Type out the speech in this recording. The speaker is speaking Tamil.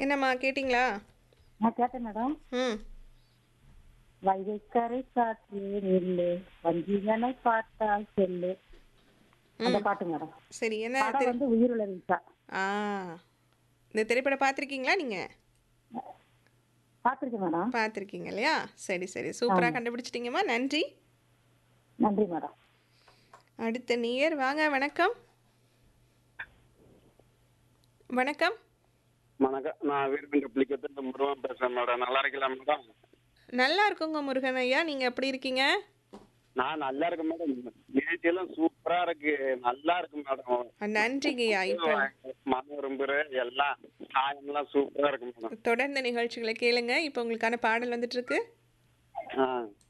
என்னம்மா கேட்டிங்களா நான் கேட்டேன் மேடம் ம் வைகைக்கரை காற்று நெல்லு வஞ்சிகனை பார்த்தால் செல்லு அந்த பாட்டு மேடம் சரி என்ன படம் திரை வந்து உயிருள்ள வீசா ஆ இந்த திரைப்படம் பார்த்துருக்கீங்களா நீங்கள் பார்த்துருக்கேன் மேடம் பார்த்துருக்கீங்க இல்லையா சரி சரி சூப்பராக கண்டுபிடிச்சிட்டிங்கம்மா நன்றி நன்றி மேடம் அடுத்த நேயர் வாங்க வணக்கம் வணக்கம் வணக்கம் நான் வீரபென்ற பிள்ளைக்கத்து முருகன் பேசுறேன் மேடம் நல்லா இருக்கலாம் மேடம் நல்லா இருக்குங்க முருகன் ஐயா நீங்கள் எப்படி இருக்கீங்க நான் நல்லா இருக்கேன் மேடம் நிகழ்ச்சியெல்லாம் சூப்பரா இருக்கு நல்லா இருக்கு மேடம் ஆ, நன்றிங்கய்யா இப்போ மன விரும்புற எல்லாம் சாயம்லாம் சூப்பரா இருக்கு மேடம் தொடர்ந்த நிகழ்ச்சிகளை கேளுங்க இப்போ உங்களுக்கான பாடல் வந்துட்டு இருக்கு ஆ